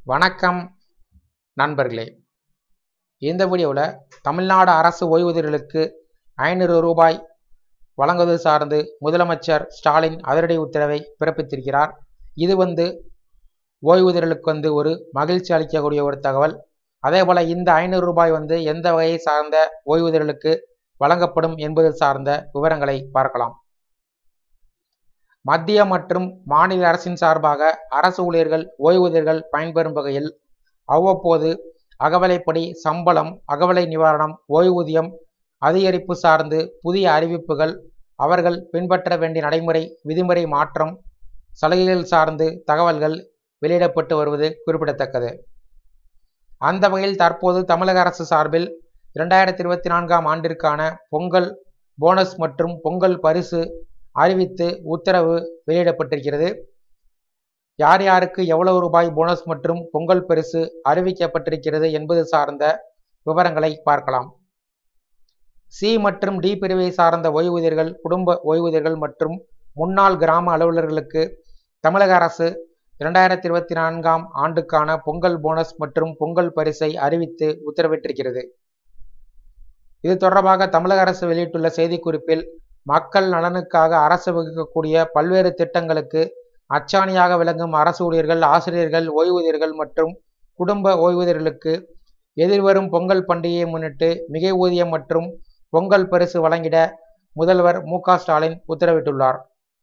வணக்கம் நண்பர்களே இந்த வீடியோவில் தமிழ்நாடு அரசு ஓய்வூதியர்களுக்கு ஐநூறு ரூபாய் வழங்குவது சார்ந்து முதலமைச்சர் ஸ்டாலின் அதிரடி உத்தரவை பிறப்பித்திருக்கிறார் இது வந்து ஓய்வூதியர்களுக்கு வந்து ஒரு மகிழ்ச்சி அளிக்கக்கூடிய ஒரு தகவல் அதே போல் இந்த ஐநூறு ரூபாய் வந்து எந்த வகையை சார்ந்த ஓய்வூதியர்களுக்கு வழங்கப்படும் என்பது சார்ந்த விவரங்களை பார்க்கலாம் மத்திய மற்றும் மாநில அரசின் சார்பாக அரசு ஊழியர்கள் ஓய்வூதியர்கள் பயன்பெறும் வகையில் அவ்வப்போது அகவலைப்படி சம்பளம் அகவலை நிவாரணம் ஓய்வூதியம் அதிகரிப்பு சார்ந்து புதிய அறிவிப்புகள் அவர்கள் பின்பற்ற வேண்டிய நடைமுறை விதிமுறை மாற்றம் சலுகைகள் சார்ந்து தகவல்கள் வெளியிடப்பட்டு வருவது குறிப்பிடத்தக்கது அந்த வகையில் தற்போது தமிழக அரசு சார்பில் இரண்டாயிரத்தி இருபத்தி நான்காம் ஆண்டிற்கான பொங்கல் போனஸ் மற்றும் பொங்கல் பரிசு அறிவித்து உத்தரவு வெளியிடப்பட்டிருக்கிறது யார் யாருக்கு எவ்வளவு ரூபாய் போனஸ் மற்றும் பொங்கல் பரிசு அறிவிக்கப்பட்டிருக்கிறது என்பது சார்ந்த விவரங்களை பார்க்கலாம் சி மற்றும் டி பிரிவை சார்ந்த ஓய்வூதியர்கள் குடும்ப ஓய்வூதியர்கள் மற்றும் முன்னாள் கிராம அலுவலர்களுக்கு தமிழக அரசு இரண்டாயிரத்தி இருபத்தி நான்காம் ஆண்டுக்கான பொங்கல் போனஸ் மற்றும் பொங்கல் பரிசை அறிவித்து உத்தரவிட்டிருக்கிறது இது தொடர்பாக தமிழக அரசு வெளியிட்டுள்ள செய்திக்குறிப்பில் மக்கள் நலனுக்காக அரசு வகுக்கக்கூடிய பல்வேறு திட்டங்களுக்கு அச்சாணியாக விளங்கும் அரசு ஊழியர்கள் ஆசிரியர்கள் ஓய்வூதியர்கள் மற்றும் குடும்ப ஓய்வூதியர்களுக்கு எதிர்வரும் பொங்கல் பண்டிகையை முன்னிட்டு மிகை ஊதியம் மற்றும் பொங்கல் பரிசு வழங்கிட முதல்வர் மு ஸ்டாலின் உத்தரவிட்டுள்ளார்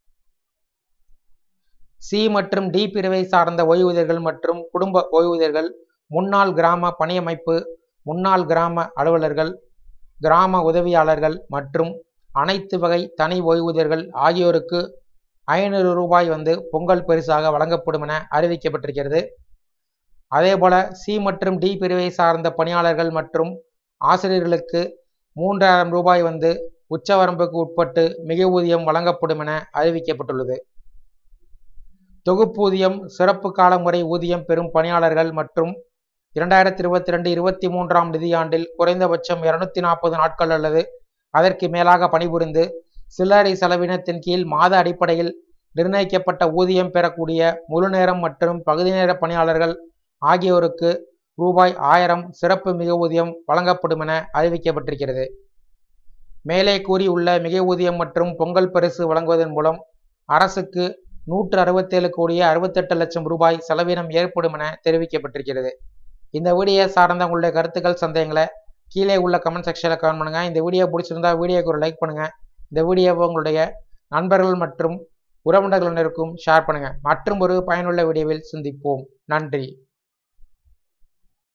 சி மற்றும் டி பிரிவை சார்ந்த ஓய்வூதியர்கள் மற்றும் குடும்ப ஓய்வூதியர்கள் முன்னாள் கிராம பணியமைப்பு முன்னாள் கிராம அலுவலர்கள் கிராம உதவியாளர்கள் மற்றும் அனைத்து வகை தனி ஓய்வூதியர்கள் ஆகியோருக்கு ஐநூறு ரூபாய் வந்து பொங்கல் பரிசாக வழங்கப்படும் என அறிவிக்கப்பட்டிருக்கிறது அதேபோல சி மற்றும் டி பிரிவை சார்ந்த பணியாளர்கள் மற்றும் ஆசிரியர்களுக்கு மூன்றாயிரம் ரூபாய் வந்து உச்சவரம்புக்கு உட்பட்டு மிக ஊதியம் வழங்கப்படும் என அறிவிக்கப்பட்டுள்ளது தொகுப்பூதியம் சிறப்பு கால முறை ஊதியம் பெறும் பணியாளர்கள் மற்றும் இரண்டாயிரத்தி இருபத்தி ரெண்டு இருபத்தி மூன்றாம் நிதியாண்டில் குறைந்தபட்சம் இருநூத்தி நாற்பது நாட்கள் அல்லது அதற்கு மேலாக பணிபுரிந்து சில்லறை செலவினத்தின் கீழ் மாத அடிப்படையில் நிர்ணயிக்கப்பட்ட ஊதியம் பெறக்கூடிய முழு நேரம் மற்றும் பகுதி நேர பணியாளர்கள் ஆகியோருக்கு ரூபாய் ஆயிரம் சிறப்பு மிக ஊதியம் வழங்கப்படும் என அறிவிக்கப்பட்டிருக்கிறது மேலே கூறியுள்ள மிக ஊதியம் மற்றும் பொங்கல் பரிசு வழங்குவதன் மூலம் அரசுக்கு நூற்று அறுபத்தேழு கோடியே அறுபத்தெட்டு லட்சம் ரூபாய் செலவினம் ஏற்படும் என தெரிவிக்கப்பட்டிருக்கிறது இந்த வீடியோ சார்ந்த உங்களுடைய கருத்துக்கள் சந்தேகங்களை கீழே உள்ள கமெண்ட் செக்ஷனில் கமெண்ட் பண்ணுங்கள் இந்த வீடியோ பிடிச்சிருந்தா வீடியோக்கு ஒரு லைக் பண்ணுங்கள் இந்த வீடியோவை உங்களுடைய நண்பர்கள் மற்றும் உறவினர்களுக்கும் ஷேர் பண்ணுங்கள் மற்றும் ஒரு பயனுள்ள வீடியோவில் சந்திப்போம் நன்றி